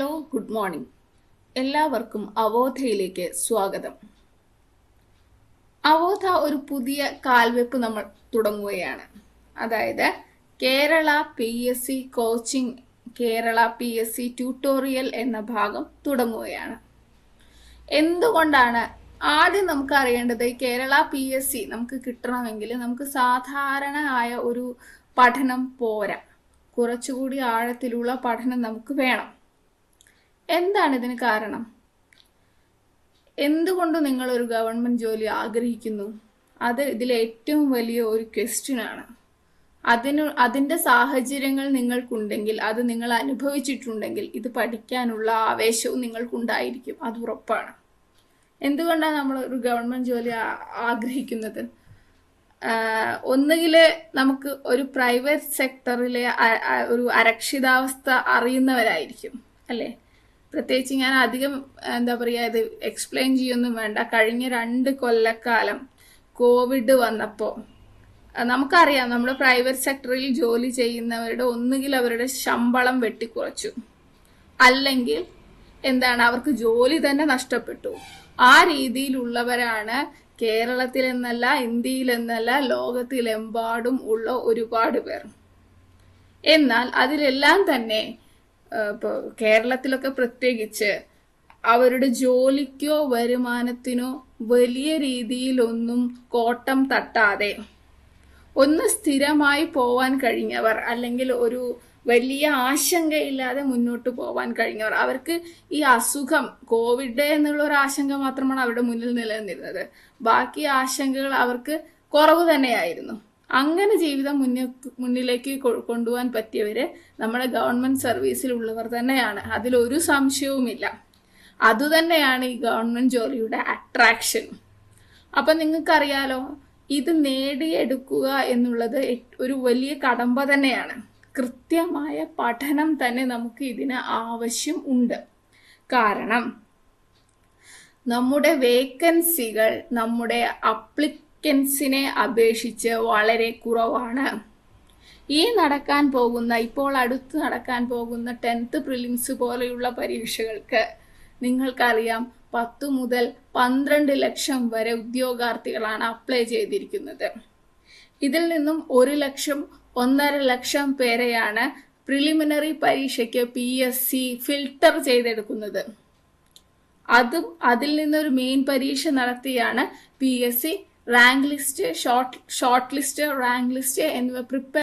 hello good morning എല്ലാവർക്കും അവോധയിലേക്ക് സ്വാഗതം അവോധ ഒരു പുതിയ കാൽവെപ്പ് നമ്മൾ തുടങ്ങുകയാണ് അതായത് Kerala P S C coaching Kerala P S C tutorial എന്ന ഭാഗം തുടങ്ങുകയാണ് എന്തുകൊണ്ടാണ് ആദ്യം നമുക്ക് അറിയേണ്ടത് ഈ കേരള പി എസ് സി നമുക്ക് കിട്ടണമെങ്കിൽ നമുക്ക് സാധാരണ ആയ ഒരു പഠനം പോരാ കുറച്ചുകൂടി ആഴത്തിലുള്ള പഠനം നമുക്ക് വേണം എന്താണ് ഇതിന് കാരണം എന്തുകൊണ്ട് നിങ്ങൾ ഒരു ഗവൺമെന്റ് ജോലി ആഗ്രഹിക്കുന്നു അത് ഇതിലെ ഏറ്റവും വലിയ ഒരു ക്വസ്റ്റ്യൻ ആണ് അതിന് അതിന്റെ സാഹചര്യങ്ങൾ നിങ്ങൾക്കുണ്ടെങ്കിൽ അത് നിങ്ങൾ അനുഭവിച്ചിട്ടുണ്ടെങ്കിൽ ഇത് പഠിക്കാനുള്ള ആവേശവും നിങ്ങൾക്കുണ്ടായിരിക്കും അത് ഉറപ്പാണ് എന്തുകൊണ്ടാണ് നമ്മൾ ഒരു ഗവൺമെന്റ് ജോലി ആ- ആഗ്രഹിക്കുന്നത് ഒന്നുകിൽ നമുക്ക് ഒരു പ്രൈവറ്റ് സെക്ടറിലെ അ- അ- ഒരു അരക്ഷിതാവസ്ഥ അറിയുന്നവരായിരിക്കും അല്ലേ പ്രത്യേകിച്ച് ഞാൻ അധികം എന്താ പറയുക ഇത് എക്സ്പ്ലെയിൻ ചെയ്യൊന്നും വേണ്ട കഴിഞ്ഞ രണ്ട് കൊല്ലക്കാലം കോവിഡ് വന്നപ്പോൾ നമുക്കറിയാം നമ്മുടെ പ്രൈവറ്റ് സെക്ടറിൽ ജോലി ചെയ്യുന്നവരുടെ ഒന്നുകിൽ അവരുടെ ശമ്പളം വെട്ടിക്കുറച്ചു അല്ലെങ്കിൽ എന്താണ് അവർക്ക് ജോലി തന്നെ നഷ്ടപ്പെട്ടു ആ രീതിയിലുള്ളവരാണ് കേരളത്തിൽ എന്നല്ല ഇന്ത്യയിൽ എന്നല്ല ലോകത്തിലെമ്പാടും ഉള്ള ഒരുപാട് പേർ എന്നാൽ അതിലെല്ലാം തന്നെ ഇപ്പോൾ കേരളത്തിലൊക്കെ പ്രത്യേകിച്ച് അവരുടെ ജോലിക്കോ വരുമാനത്തിനോ വലിയ രീതിയിലൊന്നും കോട്ടം തട്ടാതെ ഒന്ന് സ്ഥിരമായി പോവാൻ കഴിഞ്ഞവർ അല്ലെങ്കിൽ ഒരു വലിയ ആശങ്കയില്ലാതെ മുന്നോട്ട് പോവാൻ കഴിഞ്ഞവർ അവർക്ക് ഈ അസുഖം കോവിഡ് എന്നുള്ള ഒരു ആശങ്ക മാത്രമാണ് അവരുടെ മുന്നിൽ നിലനിന്നിരുന്നത് ബാക്കി ആശങ്കകൾ അവർക്ക് കുറവ് തന്നെയായിരുന്നു അങ്ങനെ ജീവിതം മുന്നിൽ മുന്നിലേക്ക് കൊ- കൊണ്ടുപോകാൻ പറ്റിയവര് നമ്മുടെ ഗവൺമെന്റ് സർവീസിലുള്ളവർ തന്നെയാണ് അതിലൊരു സംശയവുമില്ല അതുതന്നെയാണ് ഈ ഗവൺമെന്റ് ജോലിയുടെ അട്രാക്ഷൻ അപ്പൊ നിങ്ങൾക്കറിയാലോ ഇത് നേടിയെടുക്കുക എന്നുള്ളത് എ- ഒരു വലിയ കടമ്പ തന്നെയാണ് കൃത്യമായ പഠനം തന്നെ നമുക്ക് ഇതിന് ആവശ്യം ഉണ്ട് കാരണം നമ്മുടെ വേക്കൻസികൾ നമ്മുടെ അപ്ലിക്കൻസിനെ അപേക്ഷിച്ച് വളരെ കുറവാണ് ഈ നടക്കാൻ പോകുന്ന ഇപ്പോൾ അടുത്ത് നടക്കാൻ പോകുന്ന ടെൻത്ത് പ്രിലിംസ് പോലെയുള്ള പരീക്ഷകൾക്ക് നിങ്ങൾക്കറിയാം പത്ത് മുതൽ പന്ത്രണ്ട് ലക്ഷം വരെ ഉദ്യോഗാർത്ഥികളാണ് അപ്ലൈ ചെയ്തിരിക്കുന്നത് ഇതിൽ നിന്നും ഒരു ലക്ഷം ഒന്നര ലക്ഷം പേരെയാണ് പ്രിലിമിനറി പരീക്ഷയ്ക്ക് പി എസ് സി ഫിൽട്ടർ ചെയ്തെടുക്കുന്നത് അതും അതിൽ നിന്നൊരു മെയിൻ പരീക്ഷ നടത്തിയാണ് P S C rank list short short list rank list എന്നിവ പ്രിപ്പയർ